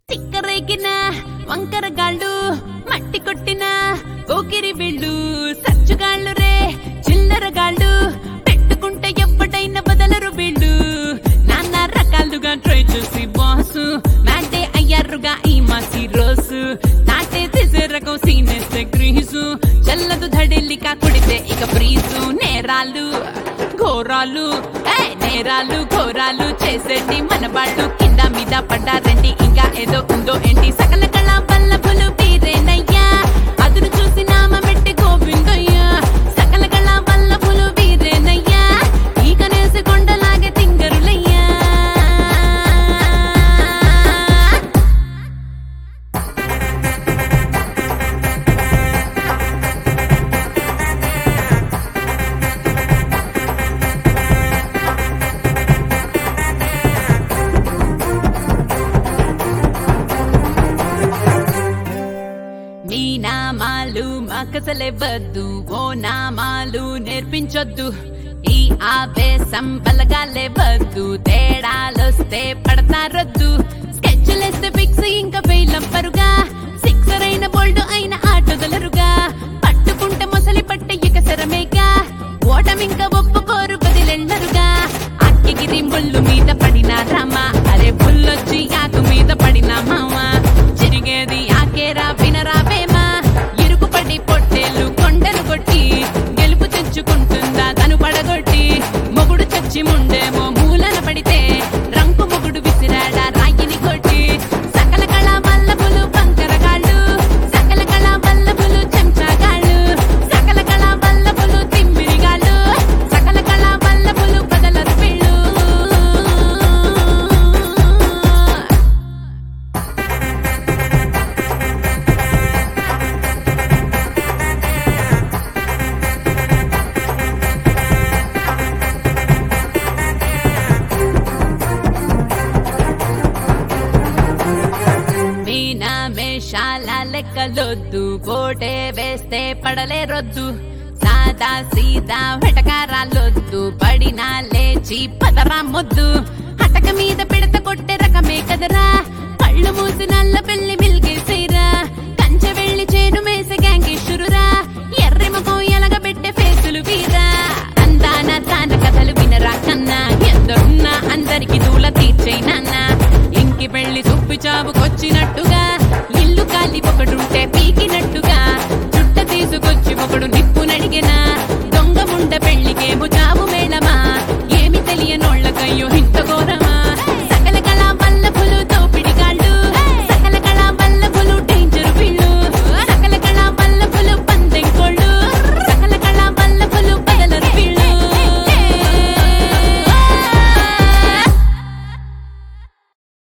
తిక్కరేగిన వంకరగాళ్ళు మట్టి కొట్టిన ఓకిరి వీళ్ళు సచ్చుగాళ్ళు రే చిల్లరగాళ్ళు పెట్టుకుంటే ఎవ్వడైనా బదలరు వీళ్ళు నానా రకాలుగా ట్రై చేసి బాసు మ్యాటే అయ్యారుగా ఈ మాసి రోజు నాటే తీసే రకం సీనేస్తే గ్రీసు చల్లదు ధడిల్లిక కుడితే ఇక బ్రీజు నేరాలు ఘోరాలు ఏ నేరాలు ఘోరాలు చేసేటి మన వాళ్ళు కింద మీద పడ్డారండి ఇంకా ఏదో ఉందో ఏంటి సకల కళ వల్లభులు వీరేనయ్యా అదును చూసి నామ పెట్టి గోవిందయ్యా సకల కళ వల్లభులు వీరేనయ్యా ఈ కనేసి కొండలాగే తింగరులయ్యా మీ నామాలు మాకసలేవద్దు ఓ నామాలు నేర్పించొద్దు ఈ ఆవేశం బలగాలేవద్దు తేడాలొస్తే పడతారొద్దు స్కెచ్లేస్తే ఫిక్స్ ఇంకా వేలంపరుగా సిక్సర్ అయిన బోల్డ్ అయిన ఆటగలరుగా పట్టుకుంటే మొసలి పట్టే ఇక శరమేగా ఓటమింక ఒప్పుకోరు బదిలెళ్ళరుగా అక్కిగిరి ముళ్ళు మీద పడిన రామ అరే పుల్లొచ్చి ఆకు మీద పడిన మామ చిరిగేది ఆకేరా వినరావేమా ఇరుకు పడి పొట్టేలు కొండలు కొట్టి గెలుపు తెచ్చుకుంటుందా తను పడగొట్టి మొగుడు చచ్చి ముండేమో మూలన పడితే రంకు మొగుడు విసిరాడా రాయిని కొట్టి సకల కళ వల్లభులు పంకరగాళ్ళు సకల కళ వల్లభులు చెంచాగాళ్ళు సకల కళ వల్లభులు తిమ్మిరిగాళ్ళు సకల కళ వల్లభులు బదలరు వీళ్ళు మీనా మేషాల లెక్కలొద్దు కోటే వేస్తే పడలేరొద్దు సాదా సీదా వెటకారాలొద్దు పడినా లేచి పదరా మొద్దు హటక మీద పిడత కొట్టే రకమే కదరా కళ్ళు మూసి నల్ల పెళ్లి మిల్గేసేరా కంచె వెళ్ళి చేను